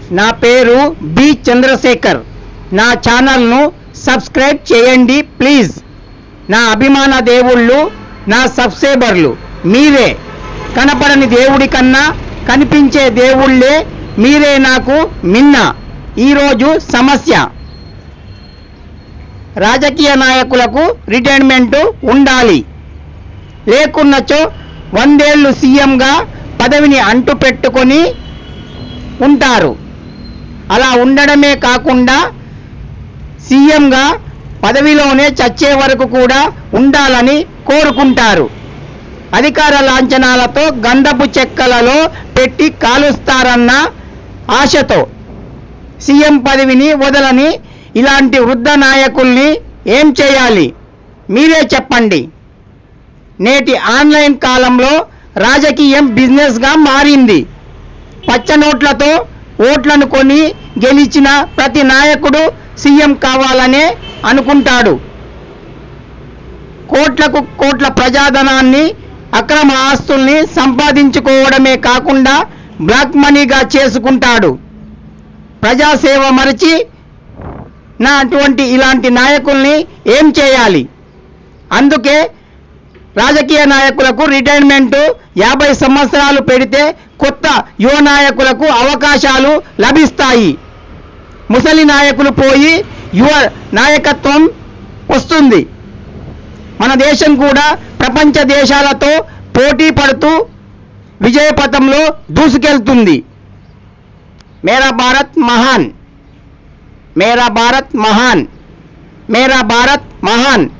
నా పేరు బి చంద్రశేఖర్ నా ఛానల్ను సబ్స్క్రైబ్ చేయండి ప్లీజ్ నా అభిమాన దేవుళ్ళు నా సబ్స్క్రైబర్లు మీరే కనపడని దేవుడి కన్నా కనిపించే దేవుళ్ళే మీరే నాకు మిన్న ఈరోజు సమస్య రాజకీయ నాయకులకు రిటైర్మెంటు ఉండాలి లేకున్నచో వందేళ్లు సీఎంగా పదవిని అంటు పెట్టుకొని ఉంటారు అలా ఉండడమే కాకుండా సీఎంగా పదవిలోనే చచ్చే వరకు కూడా ఉండాలని కోరుకుంటారు అధికార లాంఛనాలతో గంధపు చెక్కలలో పెట్టి కాలుస్తారన్న ఆశతో సీఎం పదవిని వదలని ఇలాంటి వృద్ధ నాయకుల్ని ఏం చేయాలి మీరే చెప్పండి నేటి ఆన్లైన్ కాలంలో రాజకీయం బిజినెస్గా మారింది పచ్చ నోట్లతో ఓట్లను కొని గెలిచిన ప్రతి నాయకుడు సీఎం కావాలనే అనుకుంటాడు కోట్లకు కోట్ల ప్రజాధనాన్ని అక్రమ ఆస్తుల్ని సంపాదించుకోవడమే కాకుండా బ్లాక్ మనీగా చేసుకుంటాడు ప్రజాసేవ మరచి నా అటువంటి ఇలాంటి నాయకుల్ని ఏం చేయాలి అందుకే రాజకీయ నాయకులకు రిటైర్మెంట్ యాభై సంవత్సరాలు పెడితే కొత్త యువ నాయకులకు అవకాశాలు లభిస్తాయి ముసలి నాయకులు పోయి యువ నాయకత్వం వస్తుంది మన దేశం కూడా ప్రపంచ దేశాలతో పోటీ పడుతూ విజయపథంలో దూసుకెళ్తుంది మేరా భారత్ మహాన్ మేరా భారత్ మహాన్ మేరా భారత్ మహాన్